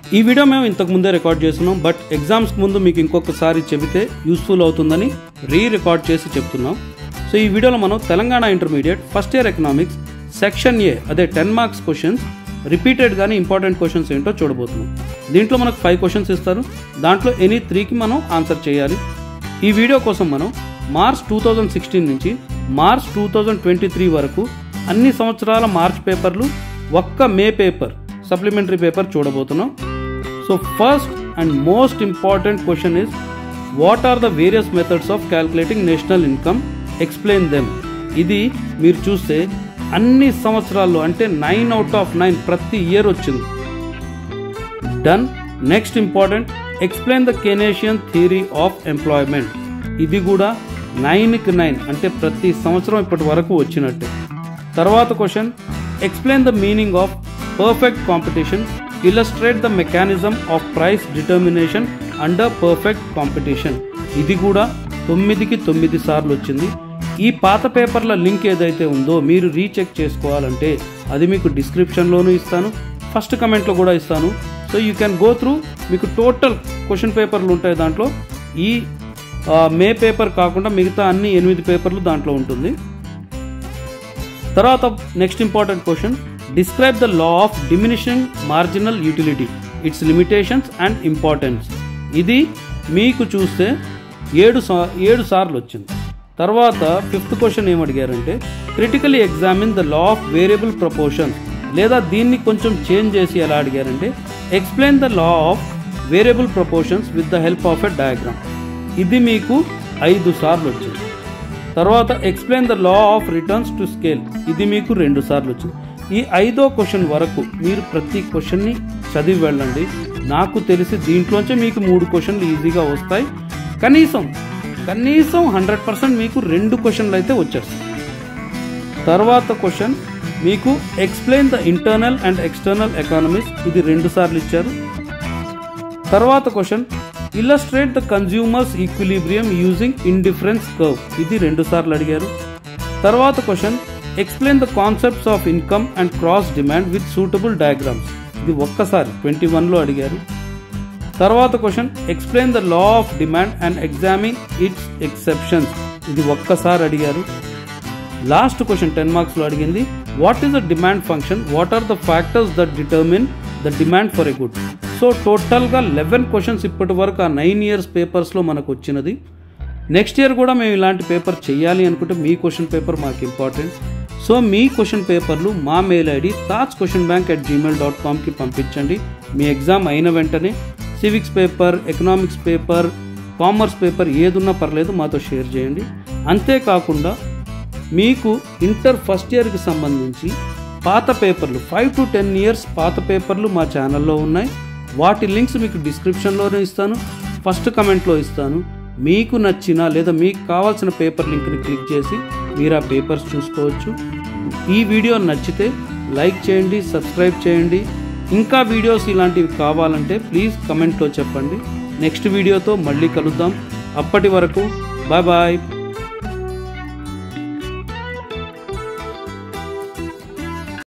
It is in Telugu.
ఈ వీడియో మేము ఇంతకు ముందే రికార్డ్ చేస్తున్నాం బట్ ఎగ్జామ్స్కి ముందు మీకు ఇంకొకసారి చెబితే యూస్ఫుల్ అవుతుందని రీ రికార్డ్ చేసి చెప్తున్నాం సో ఈ వీడియోలో మనం Telangana intermediate first year economics section A అదే టెన్ మార్క్స్ క్వశ్చన్స్ రిపీటెడ్ కానీ ఇంపార్టెంట్ క్వశ్చన్స్ ఏంటో చూడబోతున్నాం దీంట్లో మనకు ఫైవ్ క్వశ్చన్స్ ఇస్తారు దాంట్లో ఎనీ త్రీకి మనం ఆన్సర్ చేయాలి ఈ వీడియో కోసం మనం మార్చ్ టూ థౌజండ్ సిక్స్టీన్ నుంచి March two thousand twenty three వరకు అన్ని సంవత్సరాల మార్చ్ పేపర్లు ఒక్క మే పేపర్ సప్లిమెంటరీ పేపర్ చూడబోతున్నాం so first and most important question is what are the various methods of calculating national income explain them ఇది మీరు చూస్తే అన్ని సంవత్సరాల్లో అంటే నైన్ అవుట్ ఆఫ్ నైన్ ప్రతి ఇయర్ వచ్చింది done next important explain the Keynesian theory of employment ఇది కూడా నైన్కి నైన్ అంటే ప్రతి సంవత్సరం ఇప్పటి వరకు వచ్చినట్టే తర్వాత question explain the meaning of perfect competition illustrate the mechanism of price determination under perfect competition ఇది కూడా తొమ్మిదికి తొమ్మిది సార్లు వచ్చింది ఈ పాత పేపర్ల లింక్ ఏదైతే ఉందో మీరు రీచెక్ చేసుకోవాలంటే అది మీకు డిస్క్రిప్షన్లోనూ ఇస్తాను ఫస్ట్ కమెంట్లో కూడా ఇస్తాను so you can go through మీకు టోటల్ క్వశ్చన్ పేపర్లు ఉంటాయి దాంట్లో ఈ ఆ, మే పేపర్ కాకుండా మిగతా అన్ని ఎనిమిది పేపర్లు దాంట్లో ఉంటుంది తర్వాత next important question describe the law of diminishing marginal utility its limitations and importance ఇది మీకు చూస్తే ఏడు సా ఏడు సార్లు వచ్చింది తర్వాత ఫిఫ్త్ క్వశ్చన్ ఏమడిగారంటే critically examine the law of variable proportions లేదా దీన్ని కొంచెం చేంజ్ చేసి ఎలా అడిగారంటే explain the law of variable proportions with the help of a diagram ఇది మీకు ఐదు సార్లు వచ్చింది తర్వాత explain the law of returns to scale ఇది మీకు రెండు సార్లు వచ్చింది ఈ ఐదో క్వశ్చన్ వరకు మీరు ప్రతి క్వశ్చన్ని చదివి వెళ్ళండి నాకు తెలిసి దీంట్లోంచే మీకు మూడు క్వశ్చన్లు ఈజీగా వస్తాయి కనీసం కనీసం హండ్రెడ్ పర్సెంట్ మీకు రెండు క్వశ్చన్లు అయితే వచ్చేస్తాయి తర్వాత క్వశ్చన్ మీకు explain the internal and external economies ఇది రెండు సార్లు ఇచ్చారు తర్వాత question illustrate the consumers equilibrium using indifference curve ఇది రెండు సార్లు అడిగారు తర్వాత question explain the concepts of income and cross demand with suitable diagrams ఇది ఒక్కసారి ట్వంటీ వన్లో అడిగారు తర్వాత question explain the law of demand and examine its exceptions ఇది ఒక్కసారి అడిగారు లాస్ట్ క్వశ్చన్ టెన్ మార్క్స్లో అడిగింది what is the demand function what are the factors that determine the demand for a good so టోటల్గా లెవెన్ క్వశ్చన్స్ ఇప్పటి వరకు ఆ నైన్ ఇయర్స్ పేపర్స్లో మనకు వచ్చినది నెక్స్ట్ ఇయర్ కూడా మేము ఇలాంటి పేపర్ చేయాలి అనుకుంటే మీ క్వశ్చన్ పేపర్ మాకు ఇంపార్టెంట్ సో మీ క్వశ్చన్ పేపర్లు మా mail ID Taj question bank at Gmail dot కామ్కి పంపించండి మీ ఎగ్జామ్ అయిన వెంటనే civics paper economics paper commerce paper ఏదున్నా పర్లేదు మాతో షేర్ చేయండి అంతేకాకుండా మీకు ఇంటర్ ఫస్ట్ ఇయర్కి సంబంధించి పాత పేపర్లు ఫైవ్ టు టెన్ ఇయర్స్ పాత పేపర్లు మా ఛానల్లో ఉన్నాయి వాటి లింక్స్ మీకు డిస్క్రిప్షన్లోనే ఇస్తాను ఫస్ట్ కమెంట్లో ఇస్తాను మీకు నచ్చిన లేదా మీకు కావాల్సిన పేపర్ లింక్ని క్లిక్ చేసి మీరు ఆ పేపర్స్ చూసుకోవచ్చు ఈ వీడియో నచ్చితే లైక్ చేయండి సబ్స్క్రైబ్ చేయండి ఇంకా వీడియోస్ ఇలాంటివి కావాలంటే ప్లీజ్ కమెంట్లో చెప్పండి నెక్స్ట్ వీడియోతో మళ్ళీ కలుద్దాం అప్పటి వరకు బాయ్ బాయ్